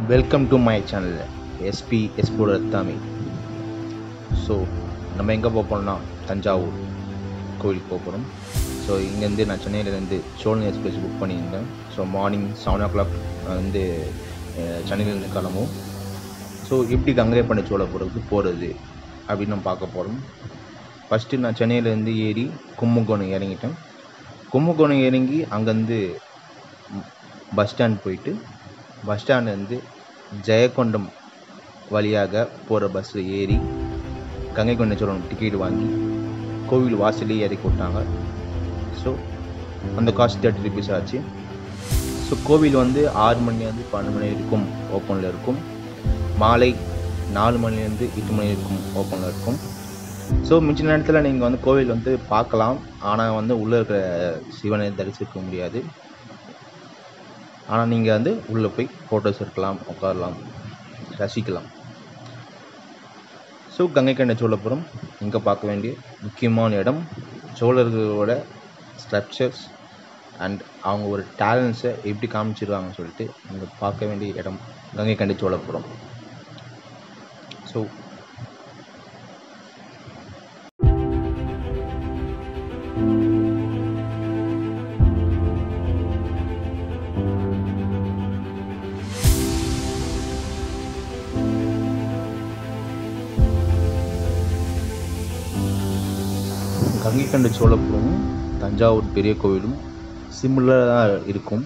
welcome to my channel எஸ்பி எஸ்போட ரத்தாமி ஸோ நம்ம எங்கே போக போகிறோம்னா தஞ்சாவூர் கோவிலுக்கு போக போகிறோம் ஸோ இங்கேருந்து நான் சென்னையிலேருந்து சோழன் எக்ஸ்பிரஸ் புக் பண்ணியிருந்தேன் so morning seven o'clock வந்து அஹ், சென்னையிலேருந்து கிளம்பும் ஸோ எப்படி கங்கை பண்ண சோழ போகிறதுக்கு போகிறது அப்படின்னு நம்ம பார்க்க போகிறோம் ஃபஸ்ட்டு நான் சென்னையிலேருந்து ஏறி கும்பகோணம் இறங்கிட்டேன் கும்பகோணம் இறங்கி அங்கேருந்து பஸ் ஸ்டாண்ட் போயிட்டு பஸ் ஸ்டாண்ட்லேருந்து ஜெயக்கொண்டம் வழியாக போகிற பஸ்ஸில் ஏறி கங்கை கொண்ட சோழன் டிக்கெட் வாங்கி கோவில் வாசலே இறக்கி விட்டாங்க ஸோ அந்த காஸ்ட் தேர்ட்டி ருபீஸ் ஆச்சு ஸோ கோவில் வந்து ஆறு மணிலேருந்து பன்னெண்டு மணி வரைக்கும் ஓப்பனில் இருக்கும் மாலை நாலு மணிலேருந்து எட்டு மணி வரைக்கும் ஓப்பனில் இருக்கும் ஸோ மிச்ச நேரத்தில் நீங்கள் வந்து கோவில் வந்து பார்க்கலாம் ஆனால் வந்து உள்ளே இருக்கிற சிவனை தரிசிக்க முடியாது ஆனால் நீங்கள் வந்து உள்ளே போய் ஃபோட்டோஸ் எடுக்கலாம் உட்காரலாம் ரசிக்கலாம் ஸோ கங்கை கண்ட சோழபுரம் இங்கே பார்க்க வேண்டிய முக்கியமான இடம் சோழர்களோட ஸ்ட்ரக்சர்ஸ் அண்ட் அவங்க ஒரு டேலண்ட்ஸை எப்படி காமிச்சிருக்காங்கன்னு சொல்லிட்டு இங்கே பார்க்க வேண்டிய இடம் கங்கை கண்ட சோழபுரம் ஸோ கங்கை கண்ட சோழபுரமும் தஞ்சாவூர் பெரிய கோவிலும் சிமிலராக இருக்கும்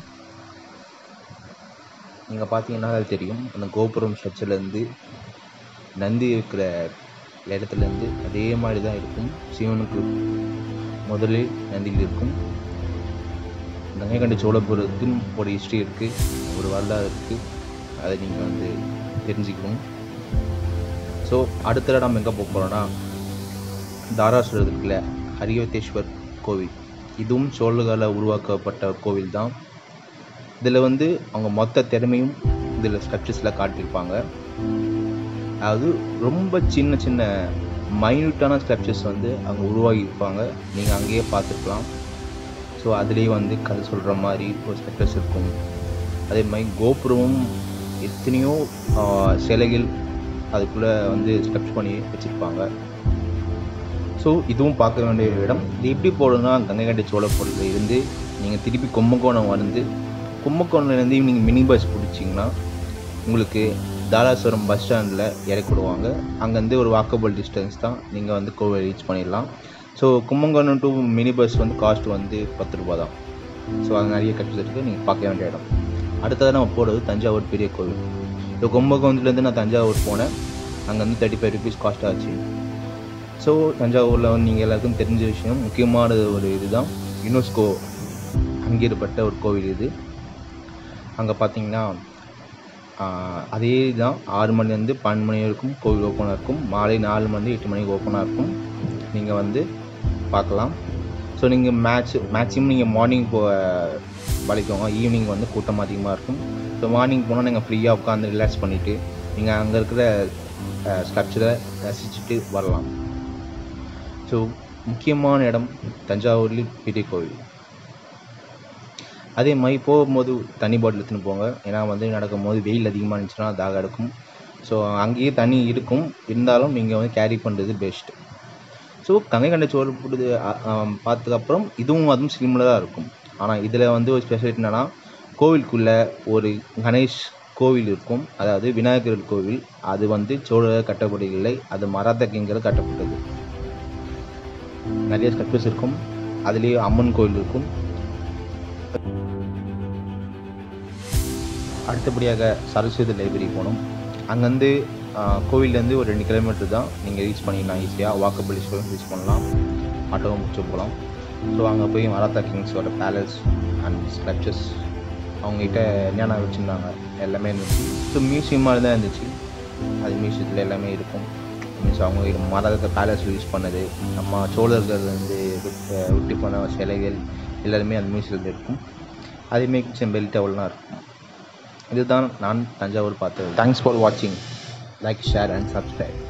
நீங்கள் பார்த்தீங்கன்னா அது தெரியும் அந்த கோபுரம் ஸ்ட்ரக்சர்லேருந்து நந்தி இருக்கிற இடத்துலேருந்து அதே மாதிரி தான் இருக்கும் சிவனுக்கு முதலில் நந்தியில் இருக்கும் கங்கை கண்ட சோழபுரத்துக்கும் ஒரு ஹிஸ்ட்ரி இருக்குது ஒரு வரலாறு இருக்குது அதை நீங்கள் வந்து தெரிஞ்சுக்கணும் ஸோ அடுத்த நம்ம எங்கே போக போகிறோன்னா தாராசுரம் இருக்குல்ல ஹரிவத்தேஸ்வர் கோவில் இதுவும் சோழர்களால் உருவாக்கப்பட்ட கோவில் தான் இதில் வந்து அவங்க மொத்த திறமையும் இதில் ஸ்ட்ரக்சர்ஸில் காட்டியிருப்பாங்க அதாவது ரொம்ப சின்ன சின்ன மைன்யூட்டான ஸ்ட்ரக்சர்ஸ் வந்து அங்கே உருவாகியிருப்பாங்க நீங்கள் அங்கேயே பார்த்துருக்கலாம் ஸோ அதுலேயே வந்து கதை சொல்கிற மாதிரி ஒரு ஸ்ட்ரக்சர்ஸ் இருக்கும் அதே மாதிரி கோபுரமும் எத்தனையோ ஆஹ், சிலைகள் அதுக்குள்ளே வந்து ஸ்ட்ரக்சர் பண்ணி வச்சுருப்பாங்க ஸோ இதுவும் பார்க்க வேண்டிய ஒரு இடம் இது எப்படி போகணுன்னா கங்கை கண்ட சோழபுரத்தில் இருந்து நீங்கள் திருப்பி கும்பகோணம் வந்து கும்பகோணம்லேருந்து நீங்கள் மினி பஸ் பிடிச்சிங்கன்னா உங்களுக்கு தாராசுரம் பஸ் ஸ்டாண்டில் இறக்கி விடுவாங்க அங்கேருந்து ஒரு வாக்கபிள் டிஸ்டன்ஸ் தான் நீங்கள் வந்து கோவில் ரீச் பண்ணிடலாம் so Kumbakonam to mini bus வந்து காஸ்ட் வந்து பத்து ரூபா தான் ஸோ அது நிறைய கட்சி இருக்குது நீங்கள் பார்க்க வேண்டிய இடம் அடுத்தது நம்ம போகிறது தஞ்சாவூர் பெரிய கோவில் இப்போ கும்பகோணத்துலேருந்து நான் தஞ்சாவூர் போனேன் அங்கே வந்து தேர்ட்டி ஃபைவ் ருபீஸ் காஸ்ட் ஆச்சு ஸோ தஞ்சாவூரில் வந்து நீங்கள் எல்லாருக்கும் தெரிஞ்ச விஷயம் முக்கியமான ஒரு இதுதான் யுனெஸ்கோ அங்கீகரிக்கப்பட்ட ஒரு கோவில் இது அங்கே பார்த்தீங்கன்னா ஆஹ், அதே தான் ஆறு மணிலேருந்து பன்னெண்டு மணி வரைக்கும் கோவில் ஓப்பனாக இருக்கும் மாலை நாலு மணி எட்டு மணிக்கு ஓப்பனாக இருக்கும் நீங்கள் வந்து பார்க்கலாம் ஸோ நீங்கள் மேட்ச் மேக்ஸிமம் நீங்கள் மார்னிங் போ வலிக்கோங்க ஈவினிங் வந்து கூட்டம் அதிகமாக இருக்கும் ஸோ மார்னிங் போனால் நீங்கள் ஃப்ரீயாக உட்காந்து ரிலாக்ஸ் பண்ணிவிட்டு நீங்கள் அங்கே இருக்கிற ஸ்ட்ரக்சரை ரசிச்சுட்டு வரலாம் ஸோ முக்கியமான இடம் தஞ்சாவூர்லேயும் பெரிய கோவில் அதே மாதிரி போகும்போது தண்ணி பாட்டில் எடுத்துன்னு போங்க ஏன்னா வந்து நடக்கும்போது வெயில் அதிகமாக இருந்துச்சுன்னா தாக எடுக்கும் ஸோ அங்கேயே தண்ணி இருக்கும் இருந்தாலும் நீங்கள் வந்து கேரி பண்ணுறது பெஸ்ட் ஸோ கங்கை கண்ட சோறு போட்டு பார்த்ததுக்கப்புறம் இதுவும் அதுவும் சிமிலராக இருக்கும் ஆனால் இதில் வந்து ஒரு ஸ்பெஷாலிட்டி என்னன்னா கோவிலுக்குள்ளே ஒரு கணேஷ் கோவில் இருக்கும் அதாவது விநாயகர் கோவில் அது வந்து சோழர் கட்டப்படவில்லை அது மராத்த கிங்கர் கட்டப்பட்டது நிறைய ஸ்ட்ரக்சர்ஸ் இருக்கும் அதுலேயே அம்மன் கோவில் இருக்கும் அடுத்தபடியாக சரஸ்வதி லைப்ரரி போனோம் அங்கேருந்து கோவில்லேருந்து ஒரு ரெண்டு கிலோமீட்டர் தான் நீங்கள் ரீச் பண்ணிடலாம் ஈஸியாக வாக்கபிள் ரீச் பண்ணலாம் ஆட்டோவும் முடிச்சு போகலாம் ஸோ அங்கே போய் மராத்தா கிங்ஸோட பேலஸ் அண்ட் ஸ்ட்ரக்சர்ஸ் அவங்ககிட்ட என்னென்ன வச்சுருந்தாங்க எல்லாமே இருந்துச்சு ஸோ மியூசியம் மாதிரி தான் இருந்துச்சு அது மியூசியத்தில் எல்லாமே இருக்கும் மீன்ஸ் அவங்க மராத்தா பேலஸ் யூஸ் பண்ணது நம்ம சோழர்கள் வந்து விட்டு விட்டு போன சிலைகள் எல்லாருமே அந்த மியூசியத்தில் இருக்கும் அதேமாரி கிச்சன் பெல் டவல்லாம் இருக்கும் இதுதான் நான் தஞ்சாவூர் பார்த்தது தேங்க்ஸ் ஃபார் வாட்சிங் லைக் ஷேர் அண்ட் சப்ஸ்கிரைப்